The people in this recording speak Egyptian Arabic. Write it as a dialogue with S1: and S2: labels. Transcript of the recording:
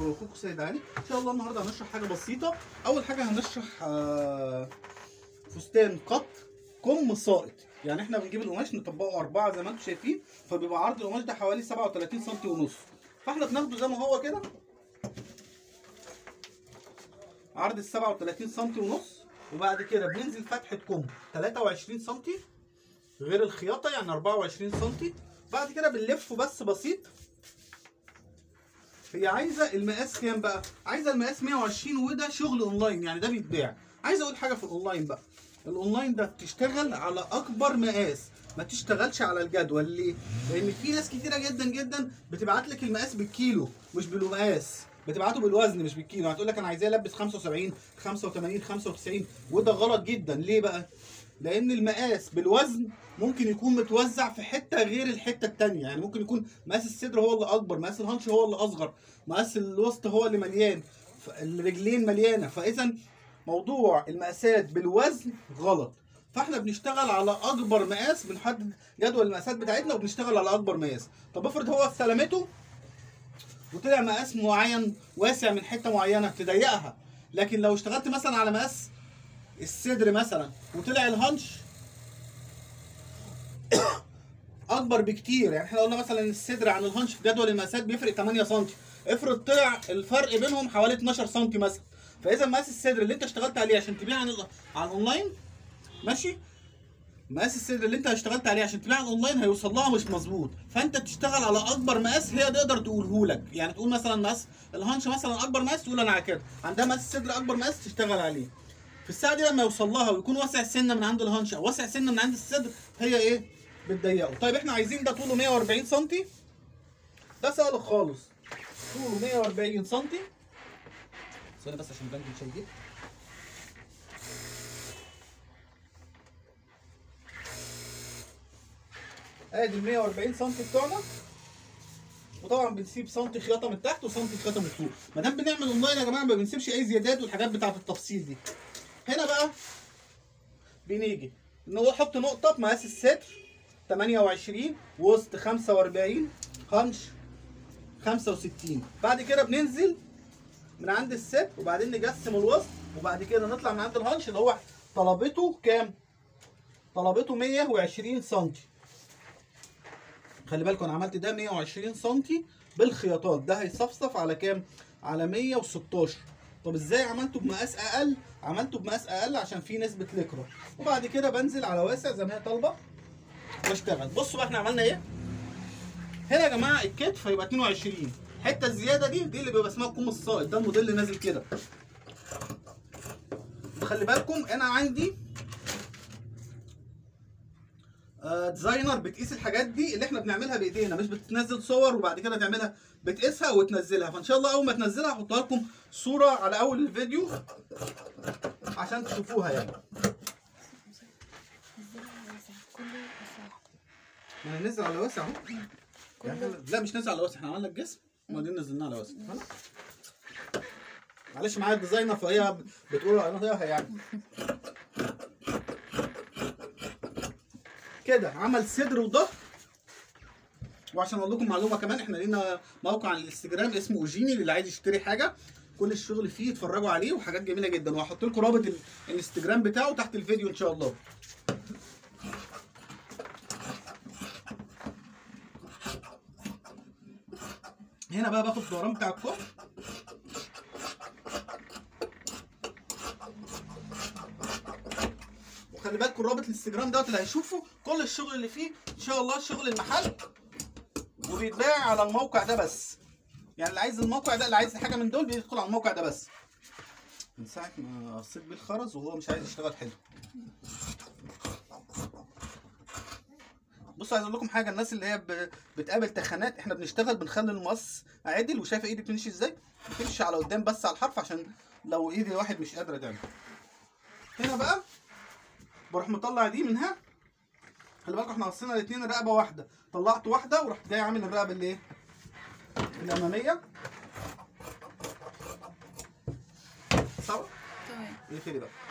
S1: واخوكم سيد علي ان شاء الله النهارده هنشرح حاجه بسيطه اول حاجه هنشرح آه، فستان قط كم ساقط يعني احنا بنجيب القماش نطبقه اربعه زي ما انتم شايفين فبيبقى عرض القماش ده حوالي 37 سم ونص فاحنا بناخده زي ما هو كده عرض ال 37 سم ونص وبعد كده بننزل فتحه كم 23 سم غير الخياطه يعني 24 سم بعد كده بنلفه بس بسيط هي عايزه المقاس كام بقى؟ عايزه المقاس 120 وده شغل اونلاين يعني ده بيتباع. عايز اقول حاجه في الاونلاين بقى. الاونلاين ده بتشتغل على اكبر مقاس ما تشتغلش على الجدول ليه؟ لان في ناس كتيره جدا جدا بتبعت لك المقاس بالكيلو مش بالمقاس بتبعته بالوزن مش بالكيلو هتقول لك انا عايزاه البس 75 85 95 وده غلط جدا ليه بقى؟ لان المقاس بالوزن ممكن يكون متوزع في حته غير الحته التانية يعني ممكن يكون مقاس الصدر هو اللي اكبر مقاس الهانش هو اللي اصغر مقاس الوسط هو اللي مليان ف- الرجلين مليانه فاذا موضوع المقاسات بالوزن غلط فاحنا بنشتغل على اكبر مقاس بنحدد جدول المقاسات بتاعتنا وبنشتغل على اكبر مقاس طب افرض هو استلمته وطلع مقاس معين واسع من حته معينه تضيقها لكن لو اشتغلت مثلا على مقاس الصدر مثلا وطلع الهانش اكبر بكتير يعني احنا قلنا مثلا الصدر عن الهانش في جدول المقاسات بيفرق 8 سم افرض طلع الفرق بينهم حوالي 12 سم مثلا فاذا مقاس الصدر اللي انت اشتغلت عليه عشان تبيع عن ال- على الاونلاين ماشي مقاس الصدر اللي انت اشتغلت عليه عشان تبيع على الاونلاين هيوصل لها مش مظبوط فانت تشتغل على اكبر مقاس هي تقدر تقوله لك يعني تقول مثلا مقاس الهانش مثلا اكبر مقاس تقول انا على كده عندها مقاس الصدر اكبر مقاس تشتغل عليه في الساعه دي لما يوصل لها ويكون واسع سنه من عند الهانش او واسع سنه من عند الصدر هي ايه بتضيقه طيب احنا عايزين ده طوله 140 سم ده سهل خالص طوله 140 سم ثانيه بس عشان البنك مش هيجيب ادي ال 140 سم بتوعنا وطبعا بنسيب سنتي خياطه من تحت وسنتي خياطه من فوق ما دام بنعمل اونلاين يا جماعه ما بنسيبش اي زيادات والحاجات بتاعه التفصيل دي هنا بقى بنيجي ان هو احط نقطه بمقاس الصدر 28 وسط 45 هنش 65 بعد كده بننزل من عند الصدر وبعدين نجسم الوسط وبعد كده نطلع من عند الهنش اللي هو طلبته كام؟ طلبته 120 سم خلي بالكم انا عملت ده 120 سم بالخياطات ده هيصفصف على كام؟ على 116 طب ازاي عملته بمقاس اقل؟ عملته بمقاس اقل عشان فيه نسبة لكرة وبعد كده بنزل على واسع زي ما هي طالبة واشتغل بصوا بقى احنا عملنا ايه؟ هنا يا جماعة الكتف هيبقى 22 الحتة الزيادة دي دي اللي بيبقى اسمها الكم الساقط ده الموديل اللي نازل كده خلي بالكم انا عندي آه، ديزاينر بتقيس الحاجات دي اللي احنا بنعملها بايدينا مش بتنزل صور وبعد كده تعملها بتقيسها وتنزلها فان شاء الله اول ما تنزلها هحطها لكم صوره على اول الفيديو عشان تشوفوها يعني ما انا نزل على واسع اهو يعني إحنا- لا مش نزل على واسع احنا عملنا الجسم وبعدين نزلناه على واسع فاهم؟ معلش معايا الديزاينر فهي بتقول انا يعني كده عمل صدر وظهر وعشان اقول لكم معلومه كمان احنا لينا موقع على الانستجرام اسمه اوجيني اللي عايز يشتري حاجه كل الشغل فيه اتفرجوا عليه وحاجات جميله جدا وهحط لكم رابط ال- الانستجرام بتاعه تحت الفيديو ان شاء الله هنا بقى باخد الدوران بتاع الكف وخلي بالكم رابط الانستجرام دوت اللي هيشوفه كل الشغل اللي فيه ان شاء الله شغل المحل وبيتباع على الموقع ده بس يعني اللي عايز الموقع ده اللي عايز حاجه من دول بيدخل على الموقع ده بس من ساعه ما قصيت بيه الخرز وهو مش عايز يشتغل حلو بصوا عايز اقول لكم حاجه الناس اللي هي ب- بتقابل تخانات احنا بنشتغل بنخلي المقص عدل وشايفه ايدي بتمشي ازاي بتمشي على قدام بس على الحرف عشان لو ايدي واحد مش قادره تعمل هنا بقى بروح مطلع دي منها خلي بالكم احنا قصينا الاثنين رقبه واحده طلعت واحده ورحت جاي عامل الرقبه اللي ايه الاماميه صعبه
S2: تمام
S1: ايه كده بقى